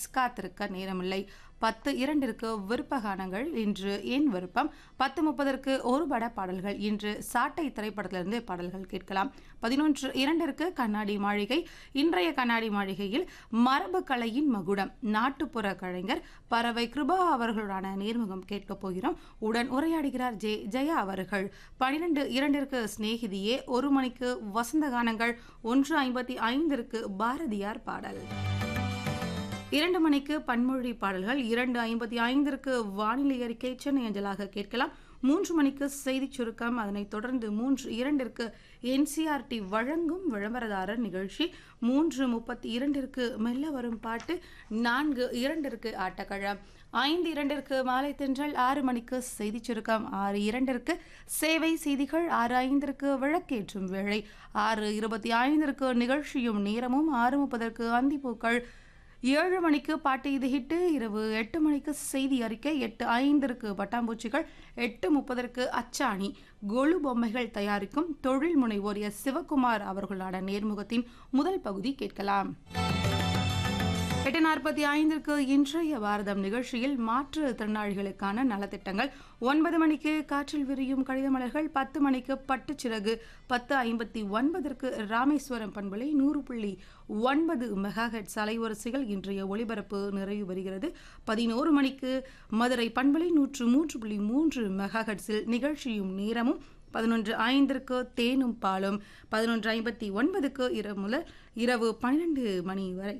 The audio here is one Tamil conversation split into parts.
காத்திருக்க நேரமில்லை பத்து இரண்டிற்கு விருப்ப கானங்கள் இன்று என் விருப்பம் பத்து முப்பதற்கு ஒரு பட பாடல்கள் இன்று சாட்டை திரைப்படத்திலிருந்து பாடல்கள் கேட்கலாம் பதினொன்று இரண்டிற்கு கண்ணாடி மாளிகை இன்றைய கண்ணாடி மாளிகையில் மரபு கலையின் மகுடம் நாட்டுப்புற கலைஞர் பறவை கிருபா அவர்களுடான நேர்முகம் கேட்கப் போகிறோம் உடன் உரையாடுகிறார் ஜே ஜெயா அவர்கள் பனிரெண்டு இரண்டிற்கு சிநேகிதியே ஒரு மணிக்கு வசந்த கானங்கள் ஒன்று ஐம்பத்தி ஐந்திற்கு பாரதியார் பாடல் இரண்டு மணிக்கு பன்மொழி பாடல்கள் இரண்டு ஐம்பத்தி ஐந்திற்கு வானிலை அறிக்கை சென்னை அஞ்சலாக கேட்கலாம் மூன்று மணிக்கு செய்திச் சுருக்கம் அதனைத் தொடர்ந்து மூன்று இரண்டிற்கு என்சிஆர்டி வழங்கும் விளம்பரதாரர் நிகழ்ச்சி மூன்று முப்பத்தி இரண்டிற்கு மெல்ல வரும் பாட்டு நான்கு இரண்டிற்கு ஆட்டக்கழம் ஐந்து இரண்டிற்கு மாலை தென்றல் ஆறு மணிக்கு செய்திச் சுருக்கம் ஆறு இரண்டிற்கு சேவை செய்திகள் ஆறு ஐந்திற்கு விளக்கேற்றும் வேளை ஆறு இருபத்தி ஐந்திற்கு நிகழ்ச்சியும் நேரமும் ஆறு முப்பதற்கு அந்திப்பூக்கள் ஏழு மணிக்கு பாட்டு இது ஹிட்டு இரவு எட்டு மணிக்கு செய்தி அறிக்கை எட்டு ஐந்திற்கு பட்டாம்பூச்சிகள் எட்டு முப்பதற்கு அச்சாணி கொலு பொம்மைகள் தயாரிக்கும் தொழில் முனைவோர் எஸ் சிவகுமார் அவர்களான நேர்முகத்தின் முதல் பகுதி கேட்கலாம் எட்டு நாற்பத்தி ஐந்திற்கு இன்றைய பாரதம் நிகழ்ச்சியில் மாற்றுத்திறனாளிகளுக்கான நலத்திட்டங்கள் ஒன்பது மணிக்கு காற்றில் விரியும் கடித மலர்கள் பத்து மணிக்கு பட்டுச்சிறகு பத்து ஐம்பத்தி ஒன்பதற்கு ராமேஸ்வரம் பண்பலை நூறு புள்ளி ஒன்பது மெகாஹெட் அலைவரிசைகள் இன்றைய ஒளிபரப்பு நிறைவு வருகிறது பதினோரு மணிக்கு மதுரை பண்பலை நூற்று மூன்று புள்ளி மூன்று மெகாஹெட்ஸில் நிகழ்ச்சியும் நேரமும் பதினொன்று ஐந்திற்கு தேனும் பாலும் பதினொன்று ஐம்பத்தி ஒன்பதுக்கு இரவு முதல் இரவு பன்னிரெண்டு மணி வரை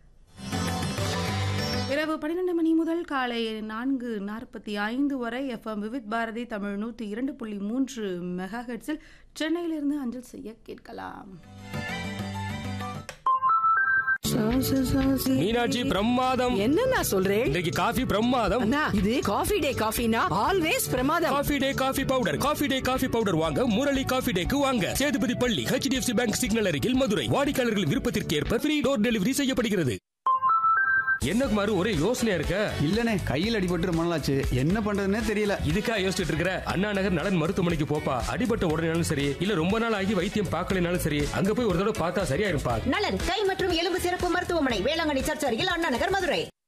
இரவு பன்னிரெண்டு மணி முதல் காலை நான்கு நாற்பத்தி ஐந்து வரை எஃப்எம் விவித் பாரதி தமிழ் நூற்றி இரண்டு புள்ளி மூன்று மெகா ஹெட்ஸில் சென்னையிலிருந்து அஞ்சல் செய்ய கேட்கலாம் மீனாட்சி பிரமாதம் என்ன நான் சொல்றேன் இன்றைக்கு காஃபி பிரமாதம் அண்ணா இது காஃபி டே காஃபினா ஆல்வேஸ் பிரமாதம் coffee day coffee powder coffee day coffee powder வாங்க முரளி காஃபி டேக்கு வாங்க சேதுபதி பள்ளி ஹெச்டிஎஃப்சி பேங்க் சிக்னல் அருகில் மதுரை வாடிக்கையாளர்கள் விருப்பத்திற்கு ஏற்ப ஃப்ரீ டோர் டெலிவரி செய்யப்படுகிறது என்ன குமார் ஒரே யோசனையா இருக்க இல்லனே கையில் அடிபட்டு ரொம்ப நாளாச்சு என்ன பண்றதுன்னே தெரியல இதுக்கா யோசிச்சுட்டு இருக்கிற அண்ணா நகர் நலன் மருத்துவமனைக்கு போப்பா அடிபட்ட உடனேனாலும் சரி இல்ல ரொம்ப நாள் ஆகி வைத்தியம் பார்க்கலனாலும் சரி அங்க போய் ஒரு தடவை பார்த்தா சரியா இருப்பா நலன் கை மற்றும் எலும்பு சிறப்பு மருத்துவமனை வேளாங்கண்ணி சர்ச் அருகில் அண்ணா நகர் மதுரை